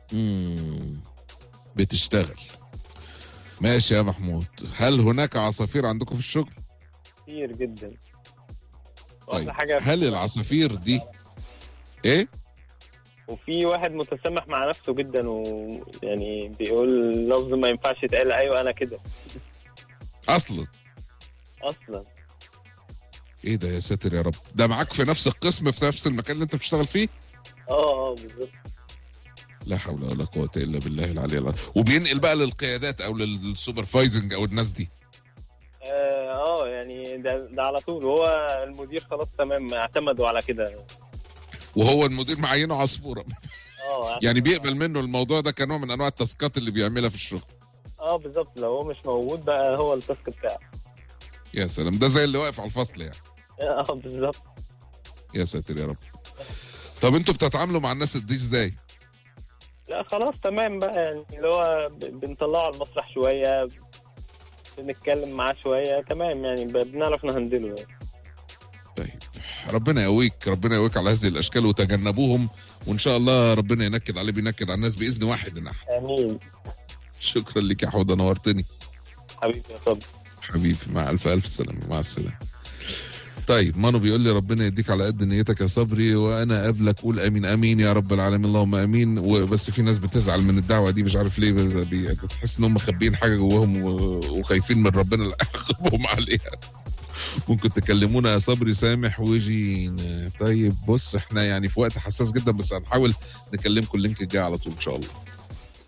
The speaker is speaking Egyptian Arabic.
مم. بتشتغل ماشي يا محمود هل هناك عصافير عندكم في الشغل كتير جدا طيب واحلى حاجه هل العصافير دي ايه وفي واحد متسامح مع نفسه جدا ويعني بيقول لفظ ما ينفعش يتقال ايوه انا كده اصلا اصلا ايه ده يا ساتر يا رب ده معاك في نفس القسم في نفس المكان اللي انت بتشتغل فيه اه اه بالظبط لا حول ولا قوة إلا بالله العلي العظيم وبينقل بقى للقيادات أو للسوبرفايزنج أو الناس دي اه آه، يعني ده, ده على طول وهو المدير خلاص تمام اعتمدوا على كده وهو المدير معينه عصفورة اه يعني بيقبل منه الموضوع ده كنوع من أنواع التاسكات اللي بيعملها في الشغل اه بالظبط لو هو مش موجود بقى هو التاسك بتاعه يا سلام ده زي اللي واقف على الفصل يعني اه بالظبط يا ساتر يا رب طب انتوا بتتعاملوا مع الناس دي ازاي؟ لا خلاص تمام بقى يعني اللي هو ب- بنطلعه على المسرح شويه بنتكلم معاه شويه تمام يعني ب- بنعرف نهندله يعني طيب ربنا يقويك ربنا يقويك على هذه الاشكال وتجنبوهم وان شاء الله ربنا ينكد عليه بينكد على الناس باذن واحد نحن امين شكرا لك يا حوده نورتني حبيبي يا صبري حبيبي مع الف الف سلامه مع السلامه طيب مانو بيقول لي ربنا يديك على قد نيتك يا صبري وانا قبلك قول امين امين يا رب العالمين اللهم امين وبس في ناس بتزعل من الدعوه دي مش عارف ليه بس- بي- بتحس ان هم مخبيين حاجه جواهم و- وخايفين من ربنا اللي يعاقبهم عليها ممكن تكلمونا يا صبري سامح وجينا طيب بص احنا يعني في وقت حساس جدا بس هنحاول نكلمكم اللينك الجاي على طول ان شاء الله